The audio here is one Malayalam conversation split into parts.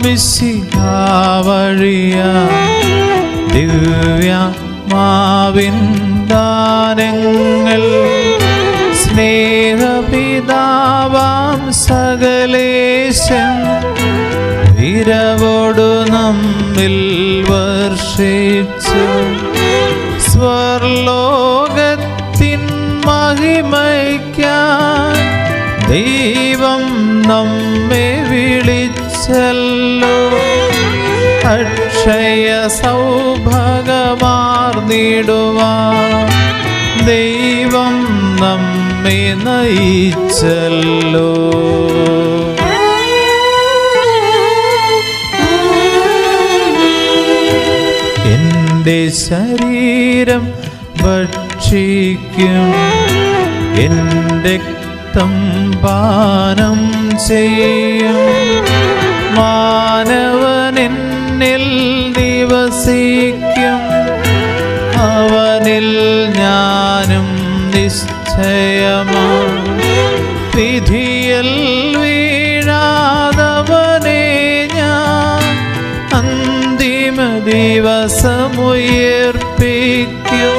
മിശിഹാവഴിയ ദിവ്യ മാവിൻ ദാനങ്ങൾ സ്നേഹപിതാവാം സകലേശൻ വിരവോടു നമ്മിൽ വർഷിച്ചു സ്വർലോകത്തിൻ മഹിമയ്ക്കാൻ ദൈവം നമ്മെ വിളിച്ചല്ലോ അക്ഷയ സൗഭഗമാർന്നിടുവാൻ ദൈവം നമ്മെ നയിച്ചല്ലോ എൻ്റെ ശരീരം ഭക്ഷിക്കും എൻ്റെ രക്തം പാനം ചെയ്യും മാനവൻ എന്നിൽ നിവസിക്കും അവനിൽ ഞാനും നിശ്ചയമാ വിധിയൽ വീഴാതവനെ ഞാൻ അന്തിമ ദിവസമുയർപ്പിക്കും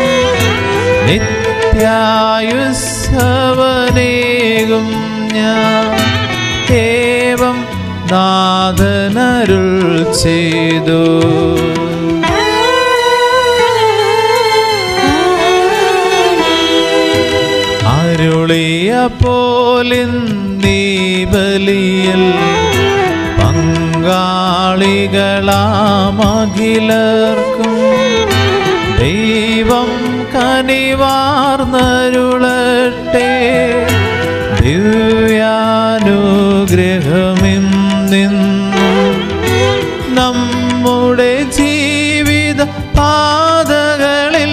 നിത്യായുസ്സവനേകും ഞാൻ ഏവം നാഥനരുൾ ചെയ്തു അരുളിയ പോലിന്നീ ബലിയൽ പങ്കാളികളാമഖിലർക്കും ദൈവം കനിവാർന്നരുളട്ടെ ദിവ്യാനുഗ്രഹമിം നിന്നും നമ്മുടെ ജീവിത പാതകളിൽ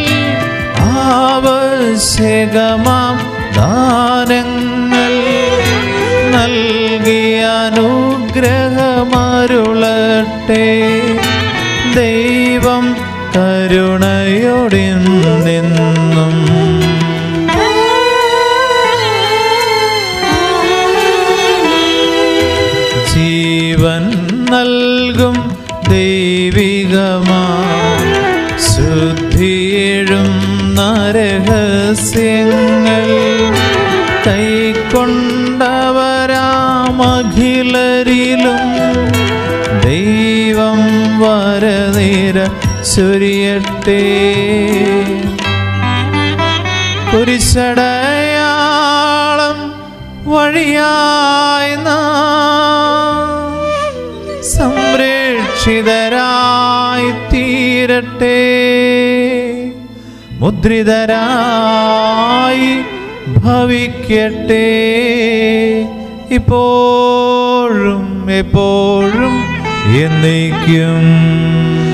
ആവശ്യകമാം ദാനങ്ങൾ നൽകിയ അനുഗ്രഹമരുളട്ടെ ദൈവം കരുണയോടെ നിന്നും ജീവൻ നൽകും ദൈവികമാ ശുദ്ധിയേഴും നരഹസ്യങ്ങൾ കൈക്കൊണ്ടവരാമഖിലരിലും ദൈവം വരനിര ചൊരിയട്ടെ കുരിശടയാളം വഴിയായി നാം സംരക്ഷിതരായി തീരട്ടെ മുദ്രിതരായി ഭവിക്കട്ടെ ഇപ്പോഴും എപ്പോഴും എന്നേക്കും